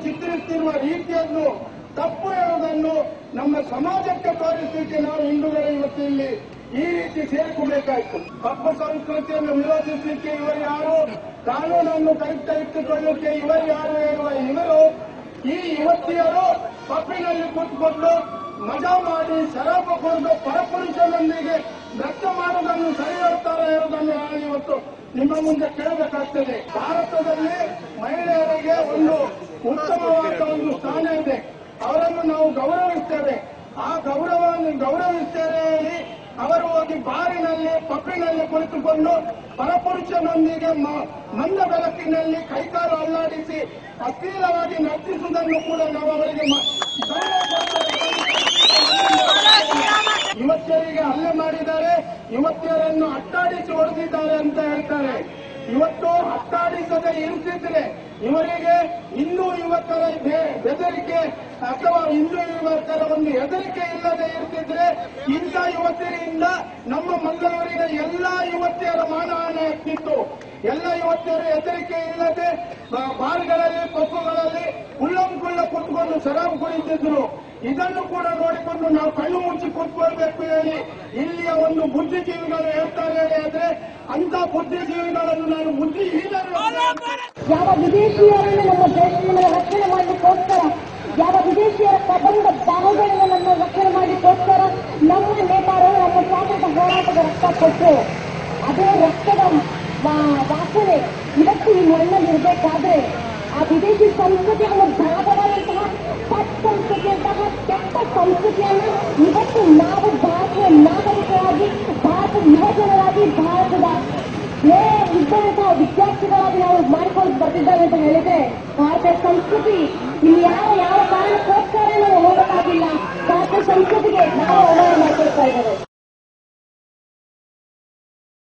ಚಿತ್ರಿಸುತ್ತಿರುವ ರೀತಿಯನ್ನು ತಪ್ಪು ಹೇಳುವುದನ್ನು ನಮ್ಮ ಸಮಾಜಕ್ಕೆ ತೋರಿಸಲಿಕ್ಕೆ ನಾವು ಹಿಂದೂಗಳು ಇವತ್ತು ಇಲ್ಲಿ ಈ ರೀತಿ ಸೇರಿಕೊಳ್ಬೇಕಾಯ್ತು ಕಪ್ಪು ಸಂಸ್ಕೃತಿಯನ್ನು ವಿರೋಧಿಸಲಿಕ್ಕೆ ಇವರು ಯಾರು ಕಾನೂನನ್ನು ಕೈತ ಇಟ್ಟುಕೊಳ್ಳಲಿಕ್ಕೆ ಇವರು ಯಾರು ಹೇಳುವ ಇವರು ಈ ಯುವತಿಯರು ಕಪ್ಪಿನಲ್ಲಿ ಕೂತ್ಕೊಂಡು ಮಜಾ ಮಾಡಿ ಶರಾಬ ಕುಡಿದು ಪರಪುರುಷನೊಂದಿಗೆ ನೃತ್ಯ ಮಾಡುವುದನ್ನು ಸರಿ ಹೇಳ್ತಾರೆ ಹೇಳುವುದನ್ನು ನಾನು ಇವತ್ತು ನಿಮ್ಮ ಮುಂದೆ ಕೇಳಬೇಕಾಗ್ತದೆ ಭಾರತದಲ್ಲಿ ಮಹಿಳೆಯರಿಗೆ ಒಂದು ಉತ್ತಮವಾದ ಒಂದು ಸ್ಥಾನ ಇದೆ ಅವರನ್ನು ನಾವು ಗೌರವಿಸ್ತೇವೆ ಆ ಗೌರವವನ್ನು ಗೌರವಿಸ್ತೇವೆ ಹೇಳಿ ಅವರು ಹೋಗಿ ಬಾರಿನಲ್ಲಿ ಪಬ್ಬಿನಲ್ಲಿ ಕುಳಿತುಕೊಂಡು ಪರಪುರುಷನೊಂದಿಗೆ ಮ- ಮಂದ ಬೆಳಕಿನಲ್ಲಿ ಕೈಕಾಲು ಅಲ್ಲಾಡಿಸಿ ಅಶ್ಲೀಲವಾಗಿ ನರ್ತಿಸುವುದನ್ನು ಕೂಡ ನಾವು ಅವರಿಗೆ ಮ- ಗೌರವ ಕೊಡ್ತೇವೆ. ಯುವತಿಯರಿಗೆ ಹಲ್ಲೆ ಮಾಡಿದ್ದಾರೆ ಯುವತಿಯರನ್ನು ಅಟ್ಟಾಡಿಸಿ ಹೊಡೆದಿದ್ದಾರೆ ಅಂತ ಹೇಳ್ತಾರೆ ಇವತ್ತು ಅಟ್ಟಾಡಿಸದೆ ಇರಿಸಿದ್ರೆ ಇವರಿಗೆ ಹಿಂದೂ ಯುವಕರ ಬೆ- ಬೆದರಿಕೆ ಅಥವಾ ಹಿಂದೂ ಯುವಕರ ಒಂದು ಹೆದರಿಕೆ ಇಲ್ಲದೆ ಇರ್ತಿದ್ರೆ ಇಂಥ ಯುವತಿಯರಿಂದ ನಮ್ಮ ಮಂಗಳೂರಿನ ಎಲ್ಲಾ ಯುವತಿಯರ ಮಾನಹಾನಿ ಆಗ್ತಿತ್ತು ಎಲ್ಲ ಯುವತಿಯರು ಹೆದರಿಕೆ ಇಲ್ಲದೆ ಬ- ಬಾರ್ಗಳಲ್ಲಿ ಪಕ್ಕಗಳಲ್ಲಿ ಕುಳ್ಳಂಕುಳ್ಳ ಕುತ್ಕೊಂಡು ಶರಾಬ್ ಕುಡಿತಿದ್ರು ಇದನ್ನು ಕೂಡ ನೋಡಿಕೊಂಡು ನಾವು ಕಣ್ಣು ಮುಚ್ಚಿ ಕೂತ್ಕೊಳ್ಬೇಕು ಹೇಳಿ ಇಲ್ಲಿಯ ಒಂದು ಬುದ್ಧಿಜೀವಿಗಳು ಹೇಳ್ತಾರೆ ಹೇಳಿ ಆದ್ರೆ ಅಂತ ಬುದ್ಧಿಜೀವಿಗಳನ್ನು ನಾನು ಬುದ್ಧಿಹೀನರು ಯಾವ ವಿದೇಶಿಯರನ್ನು ನಮ್ಮ ದೇಶವನ್ನು ರಕ್ಷಣೆ ಮಾಡಲಿಕ್ಕೋಸ್ಕರ ಯಾವ ವಿದೇಶಿಯರ ಕಬಂಧ ಬಾಹುಗಳನ್ನು ನಮ್ಮ ರಕ್ಷಣೆ ಮಾಡಲಿಕ್ಕೋಸ್ಕರ ನಮ್ಮ ನೇತಾರರು ನಮ್ಮ ಸ್ವಾತಂತ್ರ್ಯ ಹೋರಾಟದ ರಕ್ತ ಕೊಟ್ಟರು ಅದೇ ರಕ್ತದ ವಾ- ವಾಸನೆ ಇವತ್ತು ಈ ಮಣ್ಣಲ್ಲಿ ಇರಬೇಕಾದ್ರೆ ಆ ವಿದೇಶಿ ಸಂಸ್ಕೃತಿಯನ್ನು ಭಾಗವಾದಂತಹ ಪಟ್ ಸಂಸ್ಕೃತಿಯಂತಹ ಕೆಟ್ಟ ಸಂಸ್ಕೃತಿಯನ್ನು ಇವತ್ತು ನಾವು ಭಾರತೀಯ ನಾಗರಿಕರಾಗಿ ಭಾರತದ ಯುವಜನರಾಗಿ ಭಾರತದ ಏ ಇದ್ದಂತಹ ವಿದ್ಯಾರ್ಥಿಗಳಾಗಿ ನಾವು ಮಾಡಿಕೊಂಡು ಬರ್ತಿದ್ದೇವೆ ಅಂತ ಹೇಳಿದ್ರೆ ಭಾರತೀಯ ಸಂಸ್ಕೃತಿ ಇಲ್ಲಿ ಯಾವ ಯಾವ ಕಾರಣಕ್ಕೂ